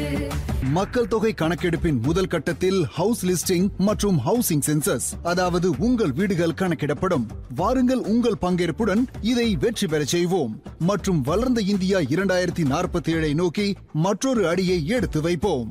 மக்கள் தொகை கணக்கெடுப்பின் முதல் கட்டத்தில் ஹவுஸ் லிஸ்டிங் மற்றும் ஹவுசிங் சென்சஸ் அதாவது உங்கள் வீடுகள் கணக்கிடப்படும் வாருங்கள் உங்கள் பங்கேற்புடன் இதை வெற்றி பெறச் செய்வோம் மற்றும் வளர்ந்த இந்தியா இரண்டாயிரத்தி நாற்பத்தி ஏழை நோக்கி மற்றொரு அடியை எடுத்து வைப்போம்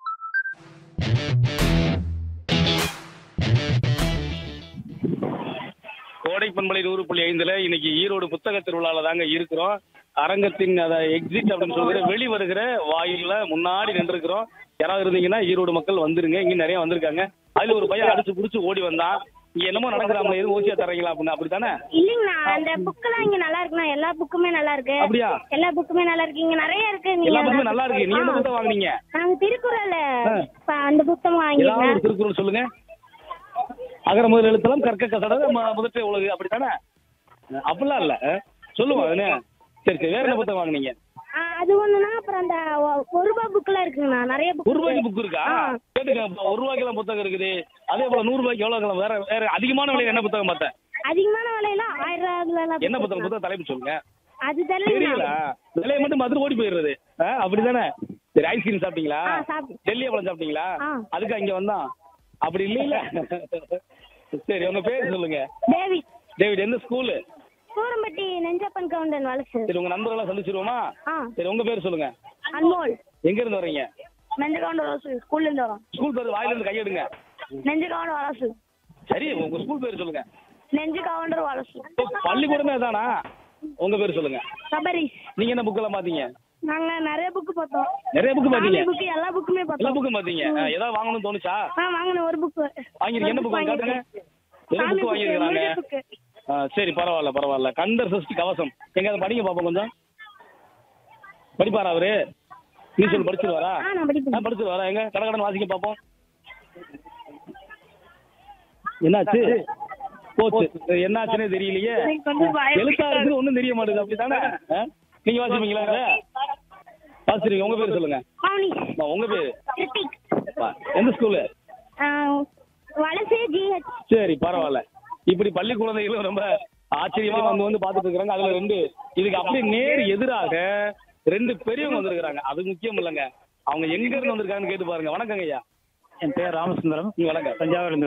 கோடை பண்பலை நூறு புள்ளி ஐந்துல இன்னைக்கு ஈரோடு புத்தக திருவிழால தாங்க இருக்கிறோம் அரங்கத்தின் அத எக்ஸிட் அப்படின்னு சொல்கிற வெளி வருகிற வாயில்ல முன்னாடி நின்றுக்கிறோம் யாராவது இருந்தீங்கன்னா ஈரோடு மக்கள் வந்துருங்க இங்க நிறைய வந்திருக்காங்க அதுல ஒரு பையன் அடிச்சு புடிச்சு ஓடி வந்தான் இங்க என்னமோ நடக்கிறாங்க எதுவும் ஓசியா தர்றீங்களா அப்படின்னு அப்படித்தானே இல்லைங்கண்ணா அந்த புக்கெல்லாம் இங்க நல்லா இருக்குண்ணா எல்லா புக்குமே நல்லா இருக்கு அப்படியா எல்லா புக்குமே நல்லா இருக்கு இங்க நிறைய இருக்கு நீங்க எல்லா புக்குமே நல்லா இருக்கு நீங்க என்ன புத்தகம் வாங்குனீங்க நாங்க திருக்குறள் ப- அந்த புத்தகம் ஏதாவது ஒரு வாங்கிருக்கேன் திருக்குறள் சொல்லுங்க அகர முதல் எழுத்தலாம் கற்க கசட முதற்ற உலகு அப்படித்தானே அப்படிலாம் இல்ல அஹ், சொல்லுவோம் என்ன சரி சரி வேற என்ன புத்தகம் வாங்குனீங்க ஆ, அது ஒண்ணுனா அப்புறம் அந்த ஒ- ஒரு ரூபாய் புக்லாம் இருக்குங்கண்ணா நிறைய புக் ஒரு ரூபாய்க்கு புக் இருக்கா ஆ. கேட்டுங்க இப்ப ஒரு ரூபாய்க்கு எல்லாம் புத்தகம் இருக்குது அதே போல நூறு ரூபாய்க்கு எவ்வளவு வேற வேற அதிகமான விலையில என்ன புத்தகம் பார்த்தேன் அதிகமான விலையில ஆயிரம் ரூபாய்ல என்ன புத்தகம் புத்தகம் தலைப்பு சொல்லுங்க அது தெரியல தெரியல விலையை மட்டும் மதுரை ஓடி போயிடுறது ஆ, அப்படிதானே சரி ஐஸ்கிரீம் சாப்பிட்டீங்களா ஆ, சாப்பிட்டேன். டெல்லி பழம் சாப்பிட்டீங்களா ஆ. அதுக்கு அங்க வந்தான் அப்படி இல்லைல்ல சரி உங்க பேர் சொல்லுங்க டேவிட் டேவிட் எந்த ஸ்கூலு சூரம்பட்டி நெஞ்சப்பன் கவுண்டன் வளசு சரி உங்க நண்பர்களெல்லாம் சந்திச்சிருவோமா ஆ சரி உங்க பேர் சொல்லுங்க அன்மோல் எங்க இருந்து வர்றீங்க நெஞ்ச கவுண்டன் வளசு ஸ்கூல்ல இருந்து வரோம் ஸ்கூல் பேர் வாயில இருந்து கையெடுங்க நெஞ்ச கவுண்டன் வளசு சரி உங்க ஸ்கூல் பேர் சொல்லுங்க நெஞ்ச கவுண்டர் வளசு ஓ, பள்ளிக்கூடமே தானா உங்க பேர் சொல்லுங்க சபரிஸ் நீங்க என்ன புக்கெல்லாம் பாத்தீங்க நாங்க நிறைய புக் பார்த்தோம் நிறைய புக் பாத்தீங்க புக் எல்லா புக்குமே எல்லா பார்த்தோம் புக்கும் பாத்தீங்க ஆ, ஏதாவது வாங்கணும்னு தோணுச்சா ஆ வாங்கினேன் ஒரு புக் வாங்கிருக்கீங்க என்ன புக் காட்டுங்க என்ன புக் வாங்கியிருக்கிறாங்க ஆ, சரி பரவாயில்ல பரவாயில்ல கந்தர் சஷ்டி கவசம் எங்க அதை படிங்க பாப்போம் கொஞ்சம் படிப்பாரா அவரு நீ சொல்லு படிச்சிருவாரா ஆ நான் படிப்பேன் ஆ படிச்சிருவாரா எங்க கட கடன் வாசிக்க பாப்போம் என்னாச்சு போச்சு என்னாச்சுன்னே தெரியலையே எனக்கு கொஞ்சம் பயம். எழுத்தா இருக்குது ஒண்ணும் தெரிய மாட்டேங்குது அப்படித்தானே ஆ? நீங்க வாசிப்பீங்களா இதை? வாசிப்பீங்க உங்க பேர் சொல்லுங்க மௌனி அம்மா, உங்க பேரு கிருத்திக் வா, எந்த ஸ்கூலு ஆ, வலசு ஜிஹெச் சரி பரவாயில்ல இப்படி பள்ளி குழந்தைகளும் ரொம்ப ஆச்சரியமா வந்து வந்து பாத்துட்டு இருக்காங்க அதுல ரெண்டு இதுக்கு அப்படியே நேர் எதிராக ரெண்டு பெரியவங்க வந்திருக்காங்க அது முக்கியம் இல்லைங்க அவங்க எங்க இருந்து வந்திருக்காங்கன்னு கேட்டு பாருங்க வணக்கங்க ஐயா என் பேர் ராமசுந்தரம் நீங்க வணக்கம் தஞ்சாவூர்லேருந்து